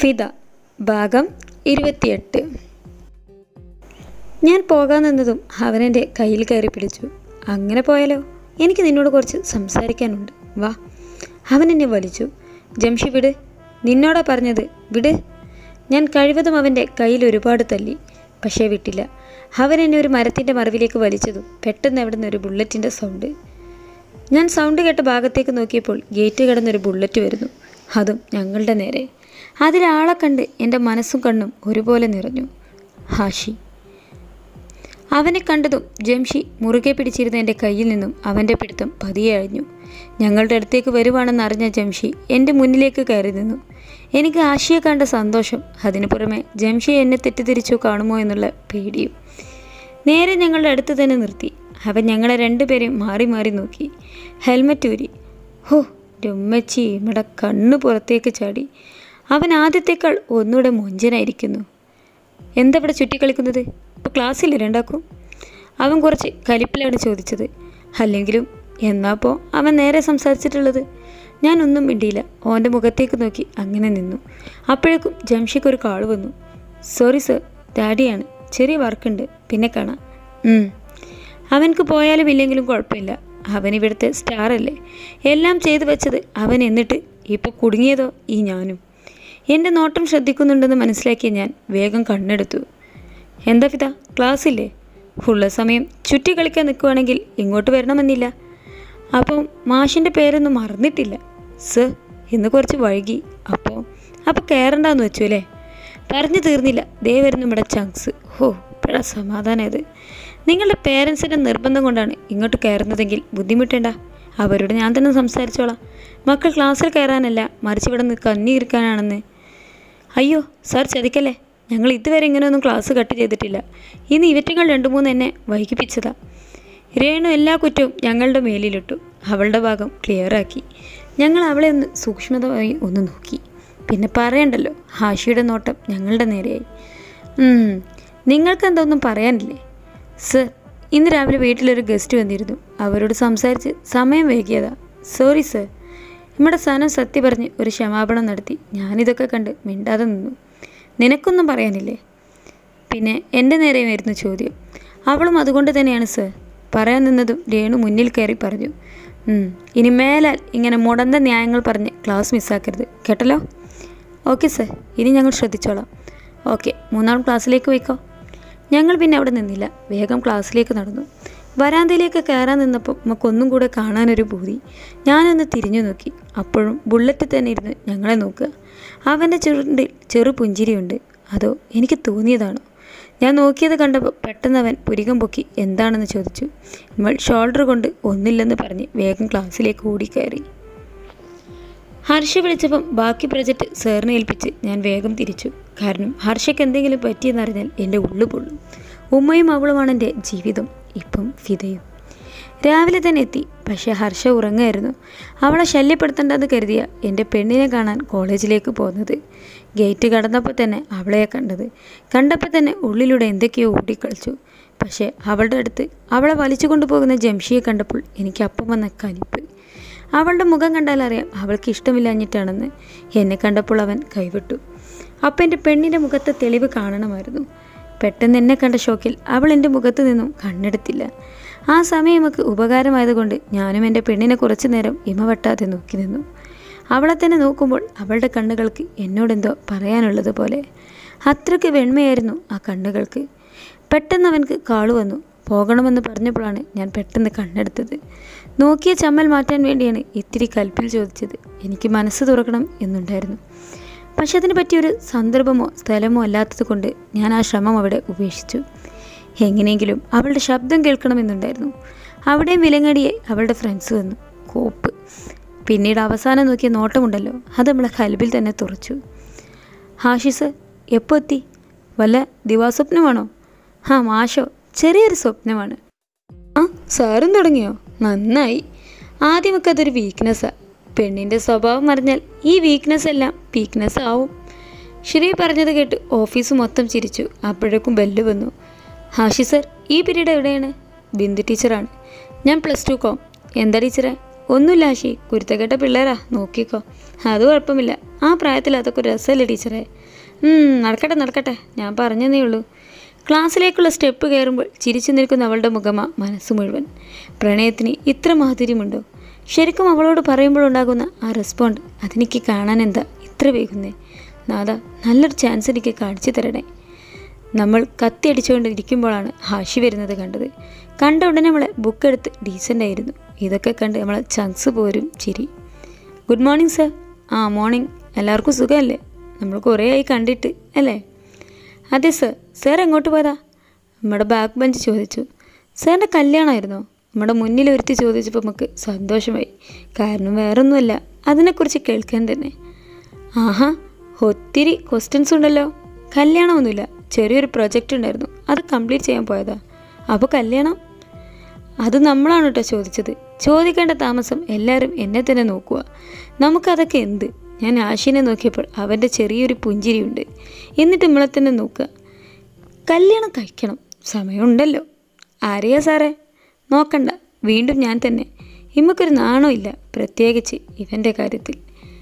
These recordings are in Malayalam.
ഫിദ ഭാഗം ഇരുപത്തിയെട്ട് ഞാൻ പോകാൻ നിന്നതും അവനെൻ്റെ കയ്യിൽ കയറി പിടിച്ചു അങ്ങനെ പോയാലോ എനിക്ക് നിന്നോട് കുറച്ച് സംസാരിക്കാനുണ്ട് വാ അവൻ എന്നെ വലിച്ചു ജംഷി വിട് നിന്നോടാ പറഞ്ഞത് വിട് ഞാൻ കഴിവതും അവൻ്റെ കയ്യിൽ ഒരുപാട് തല്ലി പക്ഷേ വിട്ടില്ല അവൻ എന്നെ ഒരു മരത്തിൻ്റെ മറവിലേക്ക് വലിച്ചതും പെട്ടെന്ന് അവിടെ നിന്ന് ഒരു ബുള്ളറ്റിൻ്റെ സൗണ്ട് ഞാൻ സൗണ്ട് കേട്ട ഭാഗത്തേക്ക് നോക്കിയപ്പോൾ ഗേറ്റ് കടന്നൊരു ബുള്ളറ്റ് വരുന്നു അതും ഞങ്ങളുടെ നേരെ അതിലാളെ കണ്ട് എൻ്റെ മനസ്സും കണ്ണും ഒരുപോലെ നിറഞ്ഞു ഹാഷി അവനെ കണ്ടതും ജംഷി മുറുകെ പിടിച്ചിരുന്ന എൻ്റെ കയ്യിൽ നിന്നും അവൻ്റെ പിടുത്തം പതിയെ അഴിഞ്ഞു ഞങ്ങളുടെ അടുത്തേക്ക് വരുവാണെന്ന് അറിഞ്ഞ ജംഷി എൻ്റെ മുന്നിലേക്ക് കയറി നിന്നു എനിക്ക് ആശയെ കണ്ട സന്തോഷം അതിനു പുറമെ ജംഷി എന്നെ തെറ്റിദ്ധരിച്ചോ കാണുമോ എന്നുള്ള പേടിയും നേരെ ഞങ്ങളുടെ അടുത്ത് തന്നെ നിർത്തി അവൻ ഞങ്ങളെ രണ്ടുപേരെയും മാറി മാറി നോക്കി ഹെൽമറ്റ് ഊരി ഹോ രമ്മച്ചി ഇവിടെ കണ്ണ് പുറത്തേക്ക് ചാടി അവൻ ആദ്യത്തേക്കാൾ ഒന്നുകൂടെ മൊഞ്ചനായിരിക്കുന്നു എന്താ ഇവിടെ ചുറ്റിക്കളിക്കുന്നത് ഇപ്പോൾ ക്ലാസ്സിൽ രണ്ടാക്കും അവൻ കുറച്ച് കലിപ്പിലാണ് ചോദിച്ചത് അല്ലെങ്കിലും എന്നാപ്പോൾ അവൻ നേരെ സംസാരിച്ചിട്ടുള്ളത് ഞാനൊന്നും മിണ്ടിയില്ല ഓൻ്റെ മുഖത്തേക്ക് നോക്കി അങ്ങനെ നിന്നു അപ്പോഴേക്കും ജംഷിക്ക് ഒരു കാൾ വന്നു സോറി സർ ഡാഡിയാണ് ചെറിയ വർക്കുണ്ട് പിന്നെ കാണാം ഉം. അവൻക്ക് പോയാലും ഇല്ലെങ്കിലും കുഴപ്പമില്ല അവൻ ഇവിടുത്തെ സ്റ്റാർ അല്ലേ എല്ലാം ചെയ്തു വെച്ചത് അവൻ എന്നിട്ട് ഇപ്പോൾ കുടുങ്ങിയതോ ഈ ഞാനും എൻ്റെ നോട്ടം ശ്രദ്ധിക്കുന്നുണ്ടെന്ന് മനസ്സിലാക്കിയ ഞാൻ വേഗം കണ്ണെടുത്തു എന്താ ഫിത ക്ലാസ്സില്ലേ ഉള്ള സമയം ചുറ്റി കളിക്കാൻ നിൽക്കുവാണെങ്കിൽ ഇങ്ങോട്ട് വരണമെന്നില്ല അപ്പോൾ മാഷിൻ്റെ പേരൊന്നും മറന്നിട്ടില്ല സർ ഇന്ന് കുറച്ച് വൈകി അപ്പോൾ അപ്പോൾ കയറണ്ടെന്ന് വെച്ചു അല്ലേ പറഞ്ഞു തീർന്നില്ല ദേ വരുന്നു നമ്മുടെ ചങ്ക്സ് ഹോ ഇപ്പോഴാ സമാധാനമായത് നിങ്ങളുടെ പേരൻസിൻ്റെ നിർബന്ധം കൊണ്ടാണ് ഇങ്ങോട്ട് കയറുന്നതെങ്കിൽ ബുദ്ധിമുട്ടേണ്ട അവരോട് ഞാൻ തന്നെ സംസാരിച്ചോളാം മക്കൾ ക്ലാസ്സിൽ കയറാനല്ല മറിച്ച് ഇവിടെ നിന്ന് കന്നി ഇരിക്കാനാണെന്ന് അയ്യോ സാർ ചതിക്കല്ലേ ഞങ്ങൾ ഇതുവരെ ഇങ്ങനെയൊന്നും ക്ലാസ് കട്ട് ചെയ്തിട്ടില്ല ഇന്ന് ഇവറ്റുകൾ രണ്ടു മൂന്ന് എന്നെ വൈകിപ്പിച്ചതാ രേണു എല്ലാ കുറ്റവും ഞങ്ങളുടെ മേലിലിട്ടു അവളുടെ ഭാഗം ക്ലിയറാക്കി ഞങ്ങൾ അവളെ ഒന്ന് സൂക്ഷ്മതമായി ഒന്ന് നോക്കി പിന്നെ പറയണ്ടല്ലോ ഹാഷിയുടെ നോട്ടം ഞങ്ങളുടെ നേരെയായി ഉം, നിങ്ങൾക്ക് എന്തൊന്നും പറയാനില്ലേ സർ ഇന്ന് രാവിലെ വീട്ടിലൊരു ഗസ്റ്റ് വന്നിരുന്നു അവരോട് സംസാരിച്ച് സമയം വൈകിയതാ സോറി സർ നമ്മുടെ സനം സത്യം പറഞ്ഞ് ഒരു ക്ഷമാപണം നടത്തി ഞാനിതൊക്കെ കണ്ട് മിണ്ടാതെ നിന്നു നിനക്കൊന്നും പറയാനില്ലേ പിന്നെ എൻ്റെ നേരെയുമായിരുന്നു ചോദ്യം അവളും അതുകൊണ്ട് തന്നെയാണ് സർ പറയാൻ നിന്നതും രേണു മുന്നിൽ കയറി പറഞ്ഞു "ഉം, ഇനി മേലാൽ ഇങ്ങനെ മുടന്ത ന്യായങ്ങൾ പറഞ്ഞ് ക്ലാസ് മിസ്സാക്കരുത് കേട്ടല്ലോ ഓക്കെ സർ ഇനി ഞങ്ങൾ ശ്രദ്ധിച്ചോളാം ഓക്കെ മൂന്നാം ക്ലാസ്സിലേക്ക് പോയിക്കോ ഞങ്ങൾ പിന്നെ അവിടെ നിന്നില്ല വേഗം ക്ലാസ്സിലേക്ക് നടന്നു വരാന്തയിലേക്ക് കയറാൻ നിന്നപ്പോൾ നമുക്കൊന്നും കൂടെ കാണാനൊരു പൂതി ഞാനൊന്ന് തിരിഞ്ഞു നോക്കി അപ്പോഴും ബുള്ളറ്റ് തന്നെ ഇരുന്ന് ഞങ്ങളെ നോക്കുക അവൻ്റെ ചുണ്ടിൽ ചെറു പുഞ്ചിരിയുണ്ട് അതോ എനിക്ക് തോന്നിയതാണോ ഞാൻ നോക്കിയത് കണ്ടപ്പോൾ പെട്ടെന്ന് അവൻ പുരികം പൊക്കി എന്താണെന്ന് ചോദിച്ചു നമ്മൾ ഷോൾഡർ കൊണ്ട് ഒന്നില്ലെന്ന് പറഞ്ഞ് വേഗം ക്ലാസ്സിലേക്ക് ഓടിക്കയറി ഹർഷ വിളിച്ചപ്പം ബാക്കി പ്രൊജക്റ്റ് സാറിനെ ഏൽപ്പിച്ച് ഞാൻ വേഗം തിരിച്ചു കാരണം ഹർഷയ്ക്ക് എന്തെങ്കിലും പറ്റിയെന്നറിഞ്ഞാൽ എൻ്റെ ഉള്ളു പൊള്ളും ഉമ്മയും അവളുമാണ് എൻ്റെ ജീവിതം ഇപ്പം ഫിദയും രാവിലെ തന്നെ എത്തി പക്ഷേ ഹർഷ ഉറങ്ങായിരുന്നു അവളെ ശല്യപ്പെടുത്തേണ്ടെന്ന് കരുതിയ എൻ്റെ പെണ്ണിനെ കാണാൻ കോളേജിലേക്ക് പോകുന്നത് ഗേറ്റ് കടന്നപ്പോൾ തന്നെ അവളെയാ കണ്ടത് കണ്ടപ്പോൾ തന്നെ ഉള്ളിലൂടെ എന്തൊക്കെയോ ഓടിക്കളിച്ചു പക്ഷേ അവളുടെ അടുത്ത് അവളെ വലിച്ചു കൊണ്ടുപോകുന്ന ജംഷിയെ കണ്ടപ്പോൾ എനിക്ക് അപ്പം വന്ന കലിപ്പ് അവളുടെ മുഖം കണ്ടാലറിയാം അവൾക്ക് ഇഷ്ടമില്ലാഞ്ഞിട്ടാണെന്ന് എന്നെ കണ്ടപ്പോൾ അവൻ കൈവിട്ടു അപ്പം എൻ്റെ പെണ്ണിൻ്റെ മുഖത്തെ തെളിവ് കാണണമായിരുന്നു പെട്ടെന്ന് എന്നെ കണ്ട ഷോക്കിൽ അവൾ എൻ്റെ മുഖത്ത് നിന്നും കണ്ണെടുത്തില്ല ആ സമയം നമുക്ക് ഉപകാരമായതുകൊണ്ട് ഞാനും എൻ്റെ പെണ്ണിനെ കുറച്ചു നേരം ഇമവട്ടാതെ നോക്കി നിന്നു അവളെ തന്നെ നോക്കുമ്പോൾ അവളുടെ കണ്ണുകൾക്ക് എന്നോടെന്തോ പറയാനുള്ളത് പോലെ അത്രയ്ക്ക് വെണ്മയായിരുന്നു ആ കണ്ണുകൾക്ക് പെട്ടെന്ന് അവൻക്ക് കാളു വന്നു പോകണമെന്ന് പറഞ്ഞപ്പോഴാണ് ഞാൻ പെട്ടെന്ന് കണ്ണെടുത്തത് നോക്കിയ ചമ്മൽ മാറ്റാൻ വേണ്ടിയാണ് ഇത്തിരി കൽപ്പിൽ ചോദിച്ചത് എനിക്ക് മനസ്സ് തുറക്കണം എന്നുണ്ടായിരുന്നു പക്ഷെ അതിന് പറ്റിയൊരു സന്ദർഭമോ സ്ഥലമോ അല്ലാത്തത് കൊണ്ട് ഞാൻ ആ ശ്രമം അവിടെ ഉപേക്ഷിച്ചു എങ്ങനെയെങ്കിലും അവളുടെ ശബ്ദം കേൾക്കണമെന്നുണ്ടായിരുന്നു അവിടെയും വിലങ്ങടിയെ അവളുടെ ഫ്രണ്ട്സ് വന്നു കോപ്പ് പിന്നീട് അവസാനം നോക്കിയ നോട്ടമുണ്ടല്ലോ അത് നമ്മളെ കൽബിൽ തന്നെ തുറച്ചു ഹാഷിസ് എപ്പോൾ എത്തി വല്ല ദിവാസ്വപ്നമാണോ ആ മാഷോ ചെറിയൊരു സ്വപ്നമാണ് ആ സാറും തുടങ്ങിയോ നന്നായി ആദ്യമൊക്കെ അതൊരു വീക്ക്നെസ്സാണ് പെണ്ണിൻ്റെ സ്വഭാവം അറിഞ്ഞാൽ ഈ വീക്ക്നെസ് എല്ലാം വീക്ക്നെസ് ആവും ശ്രീ പറഞ്ഞത് കേട്ട് ഓഫീസ് മൊത്തം ചിരിച്ചു അപ്പോഴേക്കും ബെല്ല് വന്നു ഹാഷി സർ ഈ പീരീഡ് എവിടെയാണ് ബിന്ദു ടീച്ചറാണ് ഞാൻ പ്ലസ് ടു കോം എന്താ ടീച്ചറെ ഒന്നുമില്ല ആശി കുരുത്തക്കെട്ട പിള്ളേരാ നോക്കിക്കോ അത് കുഴപ്പമില്ല ആ പ്രായത്തിൽ അതൊക്കെ ഒരു രസമല്ലേ ടീച്ചറെ ഉം, നടക്കട്ടെ നടക്കട്ടെ ഞാൻ പറഞ്ഞതേ ഉള്ളൂ ക്ലാസ്സിലേക്കുള്ള സ്റ്റെപ്പ് കയറുമ്പോൾ ചിരിച്ചു നിൽക്കുന്ന അവളുടെ മുഖമാ മനസ്സ് മുഴുവൻ പ്രണയത്തിന് ഇത്ര മാധുര്യമുണ്ടോ ശരിക്കും അവളോട് പറയുമ്പോഴുണ്ടാകുന്ന ആ റെസ്പോണ്ട് അതെനിക്ക് കാണാൻ എന്താ ഇത്ര വേഗുന്നേ നാദ നല്ലൊരു ചാൻസ് എനിക്ക് കാണിച്ചു തരണേ നമ്മൾ കത്തി അടിച്ചുകൊണ്ടിരിക്കുമ്പോഴാണ് ഹാഷി വരുന്നത് കണ്ടത് കണ്ട ഉടനെ നമ്മളെ ബുക്ക് എടുത്ത് ഡീസൻ്റ് ആയിരുന്നു ഇതൊക്കെ കണ്ട് നമ്മളെ ചങ്സ് പോരും ചിരി ഗുഡ് മോർണിംഗ് സർ ആ മോർണിംഗ് എല്ലാവർക്കും സുഖമല്ലേ നമ്മൾ കുറേ ആയി കണ്ടിട്ട് അല്ലേ അതെ സർ സാർ എങ്ങോട്ട് പോയതാ നമ്മുടെ ബാക്ക് ബെഞ്ച് ചോദിച്ചു സാറിൻ്റെ കല്യാണമായിരുന്നോ നമ്മുടെ മുന്നിൽ ഒരുത്തി ചോദിച്ചപ്പോൾ നമുക്ക് സന്തോഷമായി കാരണം വേറൊന്നുമല്ല അതിനെക്കുറിച്ച് കേൾക്കാൻ തന്നെ ആഹാ ഒത്തിരി ക്വസ്റ്റ്യൻസ് ഉണ്ടല്ലോ കല്യാണമൊന്നുമില്ല ചെറിയൊരു പ്രൊജക്റ്റ് ഉണ്ടായിരുന്നു അത് കംപ്ലീറ്റ് ചെയ്യാൻ പോയതാ അപ്പോൾ കല്യാണം അത് നമ്മളാണ് കേട്ടോ ചോദിച്ചത് ചോദിക്കേണ്ട താമസം എല്ലാവരും എന്നെ തന്നെ നോക്കുക നമുക്കതൊക്കെ എന്ത് ഞാൻ ആശിനെ നോക്കിയപ്പോൾ അവൻ്റെ ചെറിയൊരു പുഞ്ചിരിയുണ്ട് എന്നിട്ട് നമ്മളെ തന്നെ നോക്കുക കല്യാണം കഴിക്കണം സമയമുണ്ടല്ലോ ആരെയാ സാറേ നോക്കണ്ട വീണ്ടും ഞാൻ തന്നെ ഇമ്മക്കൊരു നാണമില്ല പ്രത്യേകിച്ച് ഇവൻ്റെ കാര്യത്തിൽ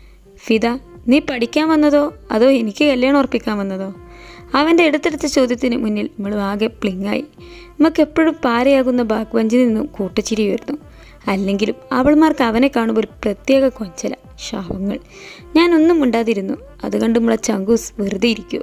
ഫിദ നീ പഠിക്കാൻ വന്നതോ അതോ എനിക്ക് കല്യാണം ഉറപ്പിക്കാൻ വന്നതോ അവൻ്റെ എടുത്തെടുത്ത ചോദ്യത്തിന് മുന്നിൽ നമ്മൾ ആകെ പ്ലിങ്ങായി നമുക്ക് എപ്പോഴും പാരയാകുന്ന ബാക്ക്ബഞ്ചിൽ നിന്നും കൂട്ടച്ചിരി വരുന്നു അല്ലെങ്കിലും അവൾമാർക്ക് അവനെ കാണുമ്പോൾ ഒരു പ്രത്യേക കൊഞ്ചല ശാപങ്ങൾ ഞാനൊന്നും ഉണ്ടാതിരുന്നു അതുകൊണ്ട് നമ്മളെ ചങ്കൂസ് വെറുതെ ഇരിക്കുമോ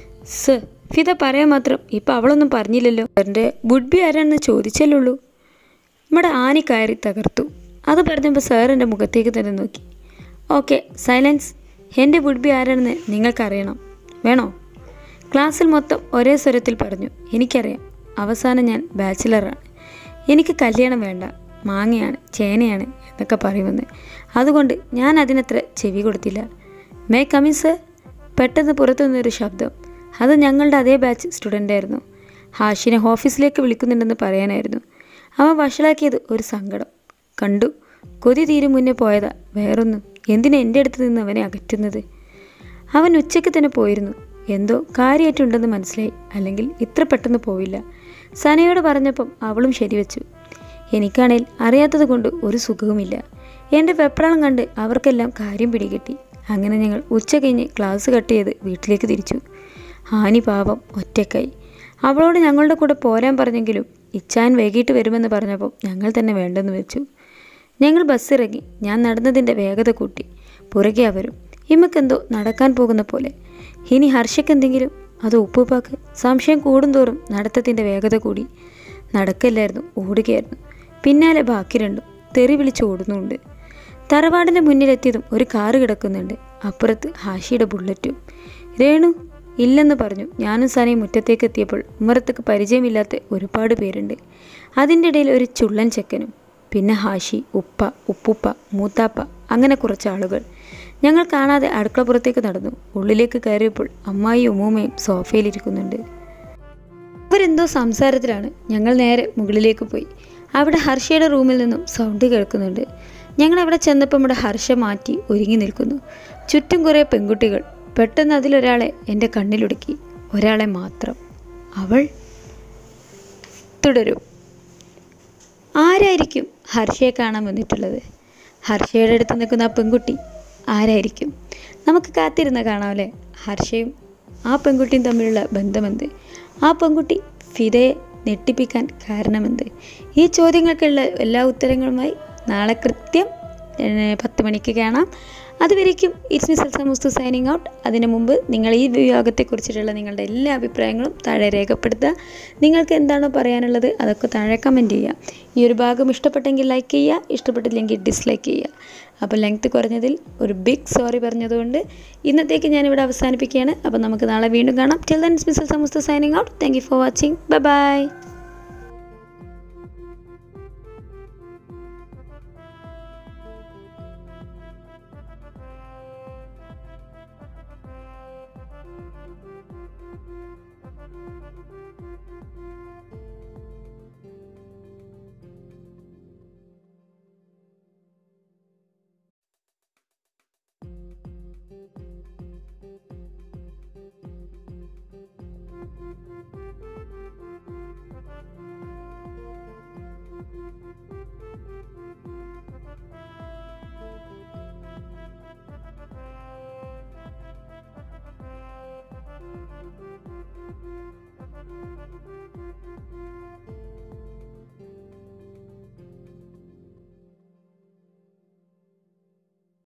സർ ഫിദ പറയാൻ മാത്രം ഇപ്പം അവളൊന്നും പറഞ്ഞില്ലല്ലോ എൻ്റെ ബുഡ്ബി ആരാണെന്ന് ചോദിച്ചല്ലുള്ളൂ നമ്മുടെ ആനി കയറി തകർത്തു അത് പറഞ്ഞപ്പോൾ സാർ എൻ്റെ മുഖത്തേക്ക് തന്നെ നോക്കി ഓക്കെ സൈലൻസ് എൻ്റെ വുഡ്ബി ആരാണെന്ന് നിങ്ങൾക്കറിയണം വേണോ ക്ലാസ്സിൽ മൊത്തം ഒരേ സ്വരത്തിൽ പറഞ്ഞു എനിക്കറിയാം അവസാനം ഞാൻ ബാച്ചിലറാണ് എനിക്ക് കല്യാണം വേണ്ട മാങ്ങയാണ് ചേനയാണ് എന്നൊക്കെ പറയുമെന്ന് അതുകൊണ്ട് ഞാൻ അതിനത്ര ചെവി കൊടുത്തില്ല മേ കമി സർ പെട്ടെന്ന് പുറത്തു നിന്നൊരു ശബ്ദം അത് ഞങ്ങളുടെ അതേ ബാച്ച് സ്റ്റുഡൻ്റ് ആയിരുന്നു ഹാഷിനെ ഓഫീസിലേക്ക് വിളിക്കുന്നുണ്ടെന്ന് പറയാനായിരുന്നു അവൻ വഷളാക്കിയത് ഒരു സങ്കടം കണ്ടു കൊതി തീരും മുന്നേ പോയതാ വേറൊന്നും എന്തിനാ എൻ്റെ അടുത്ത് നിന്ന് അവനെ അകറ്റുന്നത് അവൻ ഉച്ചയ്ക്ക് തന്നെ പോയിരുന്നു എന്തോ കാര്യമായിട്ടുണ്ടെന്ന് മനസ്സിലായി അല്ലെങ്കിൽ ഇത്ര പെട്ടെന്ന് പോവില്ല സനയോട് പറഞ്ഞപ്പം അവളും ശരിവെച്ചു എനിക്കാണേൽ അറിയാത്തത് കൊണ്ട് ഒരു സുഖവുമില്ല എൻ്റെ വെപ്രാളം കണ്ട് അവർക്കെല്ലാം കാര്യം പിടികിട്ടി അങ്ങനെ ഞങ്ങൾ ഉച്ച കഴിഞ്ഞ് ക്ലാസ് കട്ട് ചെയ്ത് വീട്ടിലേക്ക് തിരിച്ചു ആനി പാവം ഒറ്റക്കായി അവളോട് ഞങ്ങളുടെ കൂടെ പോരാൻ പറഞ്ഞെങ്കിലും ഇച്ചാൻ വൈകിട്ട് വരുമെന്ന് പറഞ്ഞപ്പോൾ ഞങ്ങൾ തന്നെ വേണ്ടെന്ന് വെച്ചു ഞങ്ങൾ ബസ് ഇറങ്ങി ഞാൻ നടന്നതിൻ്റെ വേഗത കൂട്ടി പുറകെ അവരും ഇമ്മക്കെന്തോ നടക്കാൻ പോകുന്ന പോലെ ഇനി ഹർഷയ്ക്കെന്തെങ്കിലും അത് ഉപ്പുപ്പാക്ക് സംശയം കൂടുന്തോറും നടത്തത്തിൻ്റെ വേഗത കൂടി നടക്കല്ലായിരുന്നു ഓടുകയായിരുന്നു പിന്നാലെ ബാക്കി രണ്ടും തെറി വിളിച്ച് ഓടുന്നുണ്ട് തറവാടിൻ്റെ മുന്നിലെത്തിയതും ഒരു കാറ് കിടക്കുന്നുണ്ട് അപ്പുറത്ത് ഹാഷിയുടെ ബുള്ളറ്റും രേണു ഇല്ലെന്ന് പറഞ്ഞു ഞാനും സനയും മുറ്റത്തേക്ക് എത്തിയപ്പോൾ ഉമ്മറത്തേക്ക് പരിചയമില്ലാത്ത ഒരുപാട് പേരുണ്ട് അതിൻ്റെ ഇടയിൽ ഒരു ചുള്ളൻ ചെക്കനും പിന്നെ ഹാഷി ഉപ്പ ഉപ്പുപ്പ മൂത്താപ്പ അങ്ങനെ കുറച്ച് ആളുകൾ ഞങ്ങൾ കാണാതെ അടുക്കളപ്പുറത്തേക്ക് നടന്നു ഉള്ളിലേക്ക് കയറിയപ്പോൾ അമ്മായിയും ഉമ്മൂമ്മയും സോഫയിലിരിക്കുന്നുണ്ട് അവരെന്തോ സംസാരത്തിലാണ് ഞങ്ങൾ നേരെ മുകളിലേക്ക് പോയി അവിടെ ഹർഷയുടെ റൂമിൽ നിന്നും സൗണ്ട് കേൾക്കുന്നുണ്ട് ഞങ്ങൾ അവിടെ ചെന്നപ്പോൾ നമ്മുടെ ഹർഷ മാറ്റി ഒരുങ്ങി നിൽക്കുന്നു ചുറ്റും കുറേ പെൺകുട്ടികൾ പെട്ടെന്ന് അതിലൊരാളെ എൻ്റെ കണ്ണിലുടുക്കി ഒരാളെ മാത്രം അവൾ തുടരും ആരായിരിക്കും ഹർഷയെ കാണാൻ വന്നിട്ടുള്ളത് ഹർഷയുടെ അടുത്ത് നിൽക്കുന്ന ആ പെൺകുട്ടി ആരായിരിക്കും നമുക്ക് കാത്തിരുന്ന് കാണാമല്ലേ ഹർഷയും ആ പെൺകുട്ടിയും തമ്മിലുള്ള ബന്ധമെന്ത് ആ പെൺകുട്ടി ഫിദയെ ഞെട്ടിപ്പിക്കാൻ കാരണമെന്ത് ഈ ചോദ്യങ്ങൾക്കുള്ള എല്ലാ ഉത്തരങ്ങളുമായി നാളെ കൃത്യം ഏഹ്, പത്ത് മണിക്ക് കാണാം അതുവരേക്കും it's me Salsa Mustu signing out അതിനു മുമ്പ് നിങ്ങൾ ഈ വിഭാഗത്തെക്കുറിച്ചിട്ടുള്ള നിങ്ങളുടെ എല്ലാ അഭിപ്രായങ്ങളും താഴെ രേഖപ്പെടുത്തുക നിങ്ങൾക്ക് എന്താണോ പറയാനുള്ളത് അതൊക്കെ താഴെ കമൻറ്റ് ചെയ്യുക ഈ ഒരു ഭാഗം ഇഷ്ടപ്പെട്ടെങ്കിൽ ലൈക്ക് ചെയ്യുക ഇഷ്ടപ്പെട്ടില്ലെങ്കിൽ ഡിസ്ലൈക്ക് ചെയ്യുക അപ്പോൾ ലെങ്ത് കുറഞ്ഞതിൽ ഒരു ബിഗ് സോറി പറഞ്ഞതുകൊണ്ട് ഇന്നത്തേക്ക് ഞാനിവിടെ അവസാനിപ്പിക്കുകയാണ് അപ്പോൾ നമുക്ക് നാളെ വീണ്ടും കാണാം till then it's me Salsa Mustu signing out thank you for watching bye by